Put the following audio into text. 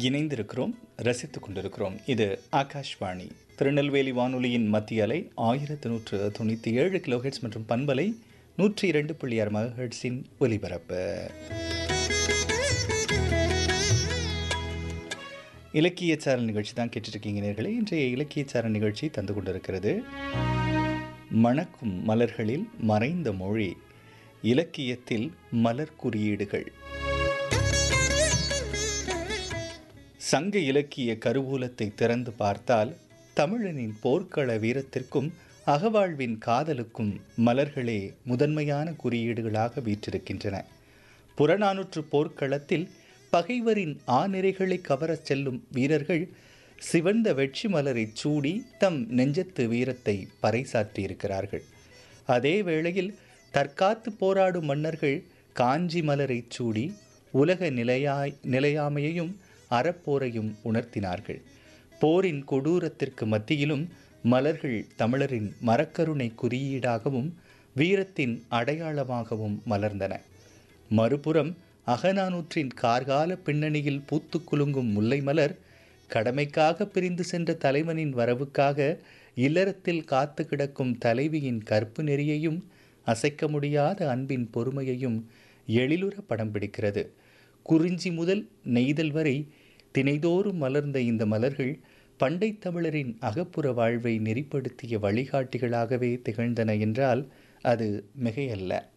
இணைந்திருக்கிறோம் ரசித்துக் கொண்டிருக்கிறோம் இது ஆகாஷ்வாணி திருநெல்வேலி வானொலியின் மத்திய அலை ஆயிரத்து நூற்று தொண்ணூற்றி ஏழு கிலோஹெட்ஸ் மற்றும் பண்பலை நூற்றி இரண்டு புள்ளி ஆறு மகஹெட்ஸின் ஒலிபரப்பு இலக்கிய சாரல் நிகழ்ச்சி தான் கேட்டுட்ருக்கீங்க நேர்களே இன்றைய இலக்கிய சாரல் நிகழ்ச்சி தந்து கொண்டிருக்கிறது மணக்கும் மலர்களில் மறைந்த மொழி இலக்கியத்தில் மலர் குறியீடுகள் சங்க இலக்கிய கருவூலத்தை திறந்து பார்த்தால் தமிழனின் போர்க்கள வீரத்திற்கும் அகவாழ்வின் காதலுக்கும் மலர்களே முதன்மையான குறியீடுகளாக வீற்றிருக்கின்றன புறநானூற்று போர்க்களத்தில் பகைவரின் ஆநிரைகளை கவரச் செல்லும் வீரர்கள் சிவந்த வெற்றி மலரைச் சூடி தம் நெஞ்சத்து வீரத்தை பறைசாற்றியிருக்கிறார்கள் அதே வேளையில் தற்காத்து போராடும் மன்னர்கள் காஞ்சி மலரைச் சூடி உலக நிலையாய் நிலையாமையையும் அறப்போரையும் உணர்த்தினார்கள் போரின் கொடூரத்திற்கு மத்தியிலும் மலர்கள் தமிழரின் மரக்கருணை குறியீடாகவும் வீரத்தின் அடையாளமாகவும் மலர்ந்தன மறுபுறம் அகநானூற்றின் கார்கால பின்னணியில் பூத்து குலுங்கும் முல்லை மலர் கடமைக்காக பிரிந்து சென்ற தலைவனின் வரவுக்காக இல்லறத்தில் காத்து கிடக்கும் தலைவியின் கற்பு நெறியையும் அசைக்க முடியாத அன்பின் பொறுமையையும் எழிலுற படம் பிடிக்கிறது குறிஞ்சி முதல் நெய்தல் வரை தினைதோறும் மலர்ந்த இந்த மலர்கள் பண்டை தமிழரின் அகப்புற வாழ்வை நெறிப்படுத்திய வழிகாட்டிகளாகவே திகழ்ந்தன என்றால் அது மிகையல்ல